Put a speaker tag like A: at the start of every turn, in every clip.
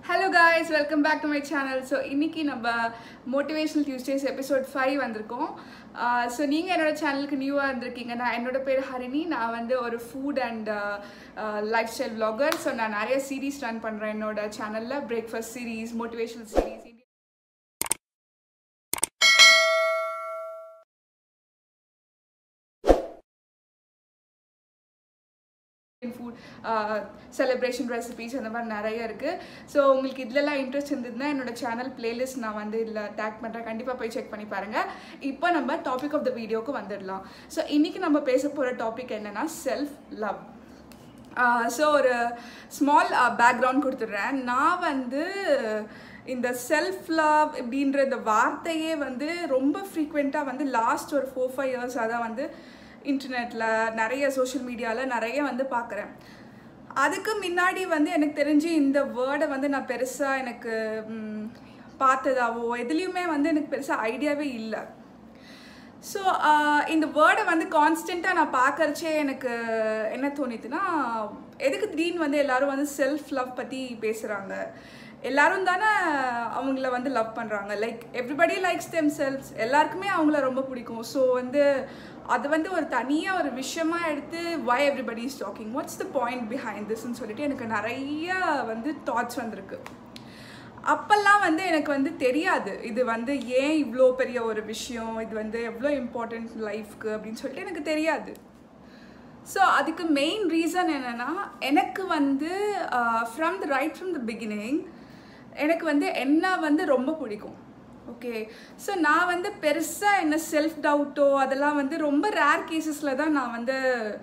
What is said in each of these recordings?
A: hello guys welcome back to my channel so இன்னைக்கு நம்ம motivational Tuesdays episode five வந்திருக்கோம் so நீங்கள் என்னோட சேனலுக்கு நியூவாக இருந்திருக்கீங்க நான் என்னோட பேர் ஹரிணி நான் வந்து ஒரு food and life style vlogger so நான் நிறைய சீரீஸ் ரன் பண்ணுறேன் என்னோட சேனலில் breakfast series motivational series food celebration recipes அந்த மாதிரி நிறைய இருக்குது ஸோ உங்களுக்கு இதுலலாம் இன்ட்ரெஸ்ட் இருந்ததுன்னா என்னோட சேனல் பிளேலிஸ்ட் நான் வந்து இதில் டேக் பண்ணுறேன் கண்டிப்பாக போய் செக் பண்ணி பாருங்கள் இப்போ நம்ம டாபிக் ஆஃப் த வீடியோக்கு வந்துடலாம் ஸோ இன்றைக்கி நம்ம பேச போகிற டாபிக் என்னென்னா செல்ஃப் லவ் ஸோ ஒரு ஸ்மால் பேக்ரவுண்ட் கொடுத்துட்றேன் நான் வந்து இந்த செல்ஃப் லவ் இப்படின்ற இந்த வார்த்தையே வந்து ரொம்ப ஃப்ரீக்வெண்ட்டாக வந்து லாஸ்ட் ஒரு ஃபோர் ஃபைவ் இயர்ஸாக தான் வந்து இன்டர்நெட்டில் நிறைய சோஷியல் மீடியாவில் நிறைய வந்து பார்க்குறேன் அதுக்கு முன்னாடி வந்து எனக்கு தெரிஞ்சு இந்த வேர்டை வந்து நான் பெருசாக எனக்கு ம், பார்த்ததாவோ எதுலேயுமே வந்து எனக்கு பெருசாக ஐடியாவே இல்லை ஸோ இந்த வேர்டை வந்து கான்ஸ்டண்ட்டாக நான் பார்க்கறச்சே எனக்கு என்ன தோணித்துன்னா எதுக்கு திடீர்னு வந்து எல்லாரும் வந்து செல்ஃப் லவ் பற்றி பேசுகிறாங்க எல்லாரும் தானே அவங்கள வந்து லவ் பண்ணுறாங்க like everybody likes themselves எல்லாருக்குமே அவங்கள ரொம்ப பிடிக்கும் ஸோ வந்து அது வந்து ஒரு தனியாக ஒரு விஷயமா எடுத்து வை everybody is talking what's the point behind திஸ்ன்னு சொல்லிட்டு எனக்கு நிறைய வந்து தாட்ஸ் வந்திருக்கு அப்பெல்லாம் வந்து எனக்கு வந்து தெரியாது இது வந்து ஏன் இவ்வளோ பெரிய ஒரு விஷயம் இது வந்து எவ்வளோ இம்பார்ட்டன்ட் லைஃப்க்கு அப்படின்னு சொல்லிட்டு எனக்கு தெரியாது ஸோ அதுக்கு மெயின் ரீசன் என்னென்னா எனக்கு வந்து from the right from the beginning எனக்கு வந்து என்ன வந்து ரொம்ப பிடிக்கும் ஓகே ஸோ நான் வந்து பெருசாக என்ன செல்ஃப் டவுட்டோ அதெல்லாம் வந்து ரொம்ப ரேர் கேசஸில் தான் நான் வந்து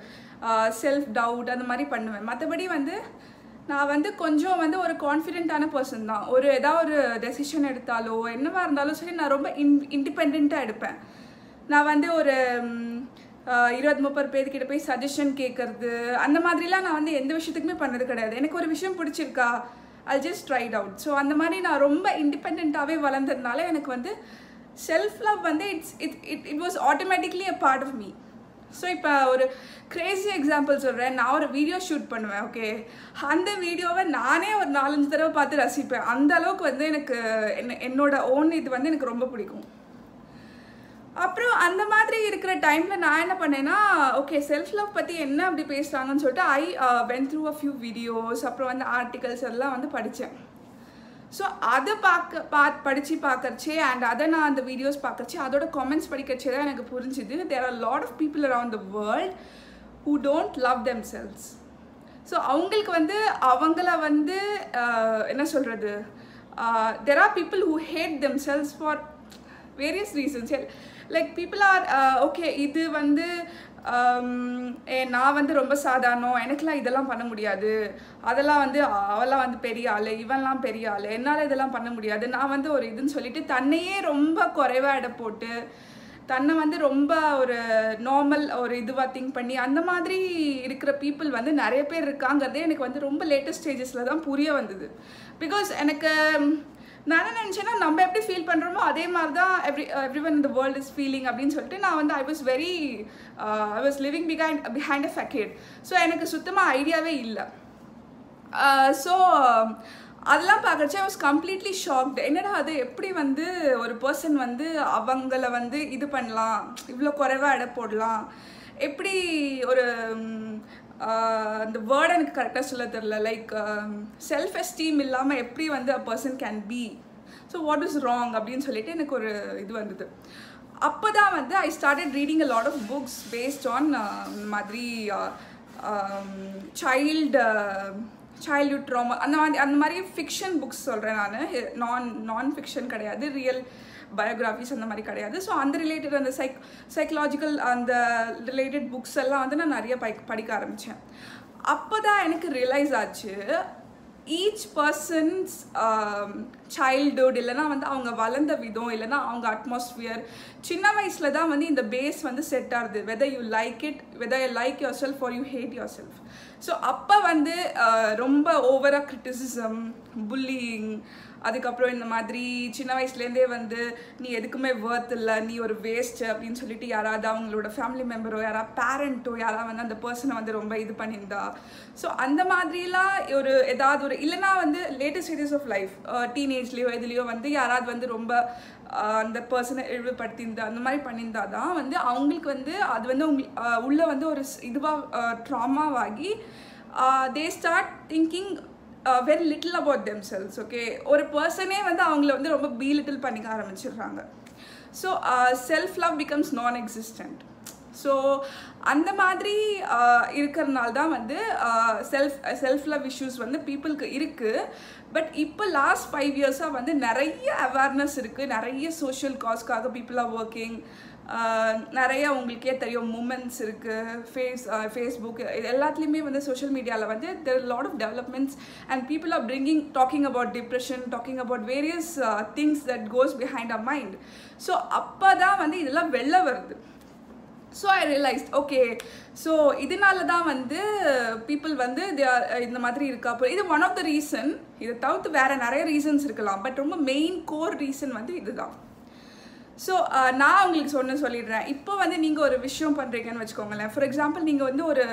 A: செல்ஃப் டவுட் அந்த மாதிரி பண்ணுவேன் மற்றபடி வந்து நான் வந்து கொஞ்சம் வந்து ஒரு கான்ஃபிடென்ட்டான பர்சன் தான் ஒரு ஏதாவது ஒரு டெசிஷன் எடுத்தாலோ என்னவா இருந்தாலும் சரி நான் ரொம்ப இன் இண்டிபெண்ட்டாக எடுப்பேன் நான் வந்து ஒரு ம், ஆஹ், இருபது முப்பது பேர்கிட்ட போய் சஜஷன் கேட்கறது அந்த மாதிரிலாம் நான் வந்து எந்த விஷயத்துக்குமே பண்ணது கிடையாது எனக்கு ஒரு விஷயம் பிடிச்சிருக்கா I just tried out so அந்த மாதிரி நான் ரொம்ப இண்டிபெண்ட்டாகவே வளர்ந்ததுனால எனக்கு வந்து செல்ஃப் லவ் வந்து it's it it it was automatically a part of me so இப்போ ஒரு கிரேசி எக்ஸாம்பிள் சொல்கிறேன் நான் ஒரு வீடியோ ஷூட் பண்ணுவேன் ஓகே அந்த வீடியோவை நானே ஒரு நாலஞ்சு தடவை பார்த்து ரசிப்பேன் அந்த அளவுக்கு வந்து எனக்கு என்ன என்னோட ஓன் இது வந்து எனக்கு ரொம்ப பிடிக்கும் அப்புறம் அந்த மாதிரி இருக்கிற டைமில் நான் என்ன பண்ணேன்னா ஓகே செல்ஃப் லவ் பற்றி என்ன அப்படி பேசுகிறாங்கன்னு சொல்லிட்டு I went through a few videos அப்புறம் வந்து ஆர்டிகல்ஸ் எல்லாம் வந்து படித்தேன் ஸோ அதை பார்க்க பா படித்து பார்க்கறச்சே அண்ட் அதை நான் அந்த வீடியோஸ் பார்க்கறச்சே அதோட கமெண்ட்ஸ் படிக்கிறச்சே தான் எனக்கு புரிஞ்சுது there are lot of people around the world who don't love themselves so அவங்களுக்கு வந்து அவங்கள வந்து ஆஹ், என்ன சொல்கிறது there are people who hate themselves for various reasons like people are okay இது வந்து um, ஏ நான் வந்து ரொம்ப சாதாரணம் எனக்குலாம் இதெல்லாம் பண்ண முடியாது அதெல்லாம் வந்து அவெல்லாம் வந்து பெரிய ஆள் இவன்லாம் பெரிய ஆள் என்னால் இதெல்லாம் பண்ண முடியாது நான் வந்து ஒரு இதுன்னு சொல்லிட்டு தன்னையே ரொம்ப குறைவாக எடை போட்டு தன்னை வந்து ரொம்ப ஒரு நார்மல் ஒரு இதுவாக திங்க் பண்ணி அந்த மாதிரி இருக்கிற பீப்புள் வந்து நிறைய பேர் இருக்காங்கிறதே எனக்கு வந்து ரொம்ப லேட்டஸ்ட் ஸ்டேஜஸில் தான் புரிய வந்தது பிகாஸ் எனக்கு நான் என்ன நினச்சேன்னா நம்ம எப்படி ஃபீல் பண்ணுறோமோ அதே மாதிரி தான் எவ்ரி எவ்ரி ஒன் இந்த வேர்ல்ட் இஸ் ஃபீலிங் அப்படின்னு சொல்லிட்டு நான் வந்து I was very I was living behind behind a facade so எனக்கு சுத்தமாக ஐடியாவே இல்லை ஸோ அதெல்லாம் பார்க்கறச்சே வாஸ் கம்ப்ளீட்லி ஷாக்டு என்னடா அது எப்படி வந்து ஒரு பர்சன் வந்து அவங்கள வந்து இது பண்ணலாம் இவ்வளோ குறைவாக எடை போடலாம் எப்படி ஒரு ம், ஆஹ், அந்த வேர்ட் எனக்கு கரெக்டாக சொல்ல தெரில லைக் செல்ஃப் எஸ்டீம் இல்லாமல் எப்படி வந்து a person can be so what is wrong அப்படின்னு சொல்லிட்டு எனக்கு ஒரு இது வந்தது அப்போ தான் வந்து I started reading a lot of books based on மாதிரி சைல்டு சைல்ட்ஹுட் ட்ராமா அந்த மாதிரி அந்த மாதிரி ஃபிக்ஷன் புக்ஸ் சொல்கிறேன் நான் நான் நான் ஃபிக்ஷன் கிடையாது ரியல் பயோகிராஃபிஸ் அந்த மாதிரி கிடையாது ஸோ அந்த ரிலேட்டட் அந்த சைக் சைக்கலாஜிக்கல் அந்த ரிலேட்டட் புக்ஸ் எல்லாம் வந்து நான் நிறைய படி படிக்க ஆரம்பித்தேன் அப்போ தான் எனக்கு ரியலைஸ் ஆச்சு ஈச் பர்சன்ஸ் சைல்டுஹுட் இல்லைனா வந்து அவங்க வளர்ந்த விதம் இல்லைனா அவங்க அட்மாஸ்பியர் சின்ன வயசில் தான் வந்து இந்த பேஸ் வந்து செட் ஆகுது whether you like it whether you like yourself or you hate yourself so அப்போ வந்து அஹ், ரொம்ப ஓவராக கிரிட்டிசிசம் புல்லிங் அதுக்கப்புறம் இந்த மாதிரி சின்ன வயசுலேருந்தே வந்து நீ எதுக்குமே worth இல்லை நீ ஒரு வேஸ்ட் அப்படின்னு சொல்லிட்டு யாராவது அவங்களோட ஃபேமிலி மெம்பரோ யாராவது பேரண்ட்டோ யாராவது வந்து அந்த பர்சனை வந்து ரொம்ப இது பண்ணியிருந்தா ஸோ அந்த மாதிரிலாம் ஒரு ஏதாவது ஒரு இல்லைனா வந்து லேட்டஸ்ட் ஸ்டேஜஸ் ஆஃப் லைஃப் டீனேஜ்லேயோ இதுலேயோ வந்து யாராவது வந்து ரொம்ப ஆஹ் அந்த பர்சனை இழிவுபடுத்தியிருந்தா அந்த மாதிரி பண்ணியிருந்தா தான் வந்து அவங்களுக்கு வந்து அது வந்து உங்க ஆஹ் உள்ள வந்து ஒரு இதுவாக ட்ராமாவாகி they start thinking very little about themselves okay ஒரு பர்சனே வந்து அவங்கள வந்து ரொம்ப பீ லிட்டில் பண்ணிக்க ஆரம்பிச்சிடுறாங்க so self love becomes non existent so அந்த மாதிரி இருக்கிறதுனால தான் வந்து செல்ஃப் செல்ஃப் லவ் இஷ்யூஸ் வந்து பீப்புளுக்கு இருக்குது பட் இப்போ லாஸ்ட் ஃபைவ் இயர்ஸாக வந்து நிறைய அவேர்னஸ் இருக்குது நிறைய சோஷியல் காஸ்க்காக பீப்புள் ஆர் ஒர்க்கிங் நிறைய உங்களுக்கே தெரியும் மூமெண்ட்ஸ் இருக்குது ஃபேஸ் ஃபேஸ்புக் இது எல்லாத்துலேயுமே வந்து சோஷியல் மீடியாவில் வந்து there lot of developments and people are bringing talking about depression talking about various things that goes behind a mind so அப்போ தான் வந்து இதெல்லாம் வெளில வருது so I realised okay so இதனால தான் வந்து பீப்புள் வந்து they are, uh, இந்த மாதிரி இருக்கா அப்போ இது ஒன் ஆஃப் த ரீசன் இதை தவிர்த்து வேறு நிறைய ரீசன்ஸ் இருக்கலாம் பட் ரொம்ப மெயின் கோர் ரீசன் வந்து இதுதான் ஸோ நான் உங்களுக்கு சொன்ன சொல்லிடுறேன் இப்போ வந்து நீங்கள் ஒரு விஷயம் பண்ணுறீங்கன்னு வச்சுக்கோங்களேன் ஃபார் எக்ஸாம்பிள் நீங்கள் வந்து ஒரு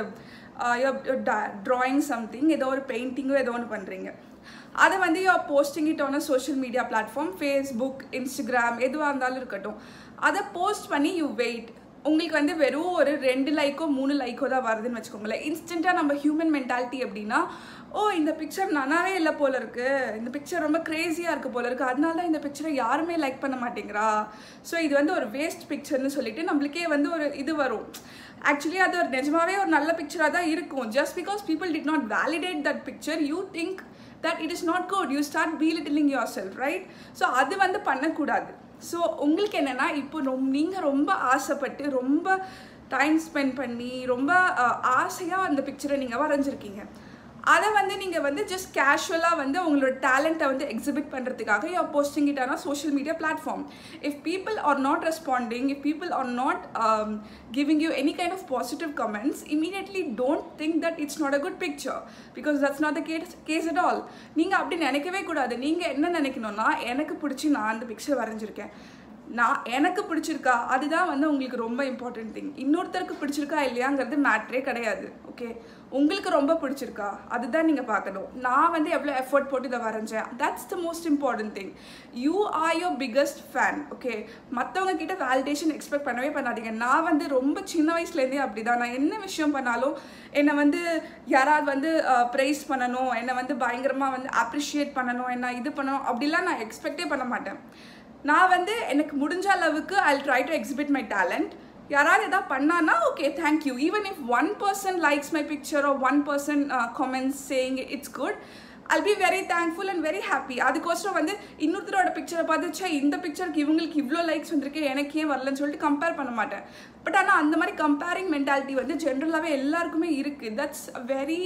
A: ட்ராயிங் சம்திங் ஏதோ ஒரு பெயிண்டிங்கோ ஏதோ ஒன்று பண்ணுறீங்க அதை வந்து you posting it on a social media platform Facebook Instagram எதுவாக இருந்தாலும் இருக்கட்டும் அதை போஸ்ட் பண்ணி யூ வெயிட் உங்களுக்கு வந்து வெறும் ஒரு ரெண்டு லைக்கோ மூணு லைக்கோ தான் வருதுன்னு வச்சுக்கோங்களேன் இன்ஸ்டண்ட்டாக நம்ம ஹியூமன் மென்டாலிட்டி எப்படின்னா ஓ இந்த பிக்சர் நல்லாவே இல்லை போல இருக்கு இந்த பிக்சர் ரொம்ப க்ரேஸியாக இருக்கு போல இருக்கு அதனால தான் இந்த பிக்சரை யாருமே லைக் பண்ண மாட்டேங்கிறா ஸோ இது வந்து ஒரு வேஸ்ட் பிக்சர்னு சொல்லிட்டு நம்மளுக்கே வந்து ஒரு இது வரும் ஆக்சுவலி அது ஒரு நிஜமாவே ஒரு நல்ல பிக்சராக தான் இருக்கும் just because people did not validate that picture you think that it is not good you start belittling yourself right so அது வந்து பண்ணக்கூடாது ஸோ உங்களுக்கு என்னென்னா இப்போ ரொம் நீங்கள் ரொம்ப ஆசைப்பட்டு ரொம்ப டைம் ஸ்பெண்ட் பண்ணி ரொம்ப ஆசையாக அந்த பிக்சரை நீங்கள் வரைஞ்சிருக்கீங்க அதை வந்து நீங்கள் வந்து ஜஸ்ட் கேஷுவலாக வந்து உங்களோட டேலண்ட்டை வந்து எக்ஸிபிட் பண்ணுறதுக்காக you posting it on a social media platform if people are not responding if people are not giving you any kind of positive comments immediately don't think that it's not a good picture because that's not the case case at all நீங்கள் அப்படி நினைக்கவே கூடாது நீங்கள் என்ன நினைக்கணும்னா எனக்கு பிடிச்சி நான் அந்த பிக்சர் வரைஞ்சிருக்கேன் நான் எனக்கு பிடிச்சிருக்கா அதுதான் வந்து உங்களுக்கு ரொம்ப இம்பார்ட்டன்ட் திங் இன்னொருத்தருக்கு பிடிச்சிருக்கா இல்லையாங்கிறது மேட்ரே கிடையாது ஓகே உங்களுக்கு ரொம்ப பிடிச்சிருக்கா அதுதான் நீங்கள் பார்க்கணும் நான் வந்து எவ்வளோ எஃபர்ட் போட்டு இதை வரைஞ்சேன் that's the most important thing you are your biggest fan okay மற்றவங்க கிட்ட வேலிடேஷன் எக்ஸ்பெக்ட் பண்ணவே பண்ணாதீங்க நான் வந்து ரொம்ப சின்ன வயசுலேருந்தே அப்படி தான் நான் என்ன விஷயம் பண்ணாலும் என்னை வந்து யாராவது வந்து ப்ரைஸ் பண்ணணும் என்னை வந்து பயங்கரமாக வந்து அப்ரிஷியேட் பண்ணணும் என்ன இது பண்ணணும் அப்படிலாம் நான் எக்ஸ்பெக்டே பண்ண மாட்டேன் நான் வந்து எனக்கு முடிஞ்ச அளவுக்கு I try to exhibit my talent யாராவது எதாவது பண்ணானா okay thank you even if one person likes my picture or one person comments saying it's good I'll be very thankful and very happy அதுக்கோசரம் வந்து இன்னொருத்தரோட பிக்சரை பார்த்து ச்சே இந்த பிக்சருக்கு இவங்களுக்கு இவ்வளோ லைக்ஸ் வந்திருக்கு எனக்கு ஏன் வரலன்னு சொல்லிட்டு கம்பேர் பண்ண மாட்டேன் பட் ஆனால் அந்த மாதிரி கம்பேரிங் மென்டாலிட்டி வந்து ஜென்ரலாகவே எல்லாருக்குமே இருக்குது that's very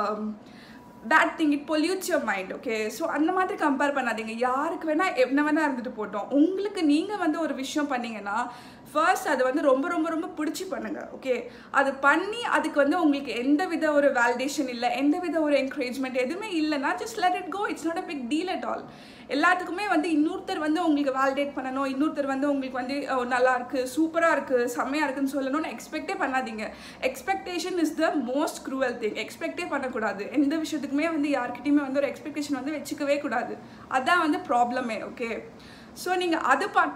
A: bad thing it pollutes your mind okay so அந்த மாதிரி கம்பேர் பண்ணாதீங்க யாருக்கு வேணால் என்ன வேணால் இருந்துட்டு போட்டோம் உங்களுக்கு நீங்கள் வந்து ஒரு விஷயம் பண்ணீங்கன்னா ஃபர்ஸ்ட் அது வந்து ரொம்ப ரொம்ப ரொம்ப பிடிச்சி பண்ணுங்க ஓகே அது பண்ணி அதுக்கு வந்து உங்களுக்கு எந்த வித ஒரு வேலிடேஷன் இல்லை எந்த வித ஒரு என்கரேஜ்மெண்ட் எதுவுமே இல்லைன்னா just let it go it's not a big deal at all எல்லாத்துக்குமே வந்து இன்னொருத்தர் வந்து உங்களுக்கு வேலிடேட் பண்ணணும் இன்னொருத்தர் வந்து உங்களுக்கு வந்து "ஓ, நல்லா இருக்கு சூப்பராக இருக்கு செம்மையாக இருக்குன்னு சொல்லணும்னு எக்ஸ்பெக்டே பண்ணாதீங்க expectation is the most cruel thing எக்ஸ்பெக்டே பண்ணக்கூடாது எந்த விஷயத்துக்குமே வந்து யார்கிட்டயுமே வந்து ஒரு எக்ஸ்பெக்டேஷன் வந்து வச்சுக்கவே கூடாது அதான் வந்து ப்ராப்ளமே ஓகே ஸோ நீங்கள் அது பா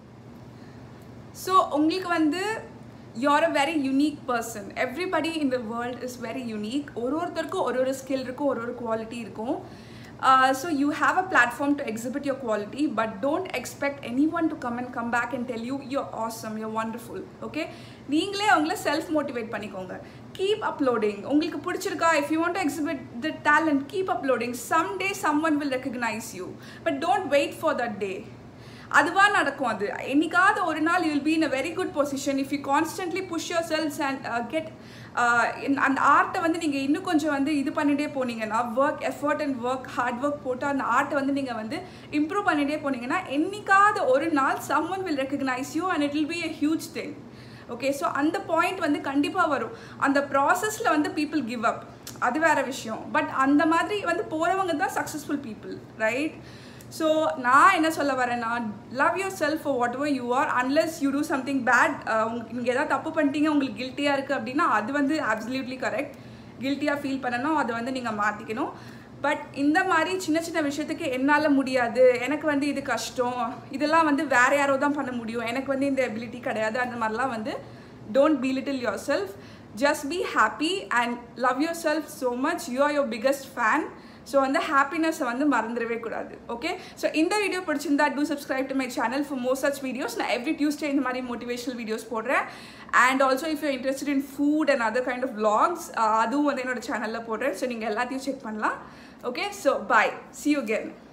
A: ஸோ உங்களுக்கு வந்து you're a very unique person everybody in the world is very unique ஒரு ஒருத்தருக்கும் ஒரு ஒரு ஸ்கில் இருக்கும் ஒரு ஒரு குவாலிட்டி இருக்கும் so you have a platform to exhibit your quality but don't expect anyone to come and come back and tell you you're awesome you're wonderful okay நீங்களே அவங்கள செல்ஃப் மோட்டிவேட் பண்ணிக்கோங்க keep uploading உங்களுக்கு பிடிச்சிருக்கா if you want to exhibit the talent keep uploading some day some one will recognise you but don't wait for that day அதுவா நடக்கும் அது என்னைக்காவது ஒரு நாள் you will be in a very good position if you constantly push yourself and get அந்த ஆர்ட்டை வந்து நீங்கள் இன்னும் கொஞ்சம் வந்து இது பண்ணிகிட்டே போனீங்கன்னா work effort and work hard work போட்டு அந்த ஆர்ட்டை வந்து நீங்கள் வந்து இம்ப்ரூவ் பண்ணிகிட்டே போனீங்கன்னா என்னைக்காவது ஒரு நாள் some one will recognise you and it will be a huge thing okay so அந்த பாயிண்ட் வந்து கண்டிப்பாக வரும் அந்த ப்ராசஸில் வந்து பீப்புள் கிவ் அப் அது வேற விஷயம் பட் அந்த மாதிரி வந்து போகிறவங்க தான் சக்ஸஸ்ஃபுல் பீப்புள் ரைட் ஸோ நான் என்ன சொல்ல வரேன்னா love yourself for whatever you are unless you do something bad உங்களுக்கு நீங்கள் ஏதாவது தப்பு பண்ணிட்டீங்க உங்களுக்கு கில்ட்டியாக இருக்குது அப்படின்னா அது வந்து அப்சல்யூட்லி கரெக்ட் கில்ட்டியாக ஃபீல் பண்ணணும் அதை வந்து நீங்கள் மாற்றிக்கணும் பட் இந்த மாதிரி சின்ன சின்ன விஷயத்துக்கு என்னால் முடியாது எனக்கு வந்து இது கஷ்டம் இதெல்லாம் வந்து வேற யாரோ தான் பண்ண முடியும் எனக்கு வந்து இந்த எபிலிட்டி கிடையாது அந்த மாதிரிலாம் வந்து don't belittle yourself just be happy and love yourself so much you are your biggest fan so வந்து ஹாப்பினஸை வந்து மறந்துடவே கூடாது ஓகே ஸோ இந்த வீடியோ பிடிச்சிருந்தா do subscribe to my channel for more such videos நான் every Tuesday இந்த மாதிரி மோட்டிவேஷனல் வீடியோஸ் போடுறேன் and also if you interested in food and other kind of vlogs அதுவும் வந்து என்னோட சேனலில் போடுறேன் ஸோ நீங்கள் எல்லாத்தையும் செக் பண்ணலாம் okay so bye see you again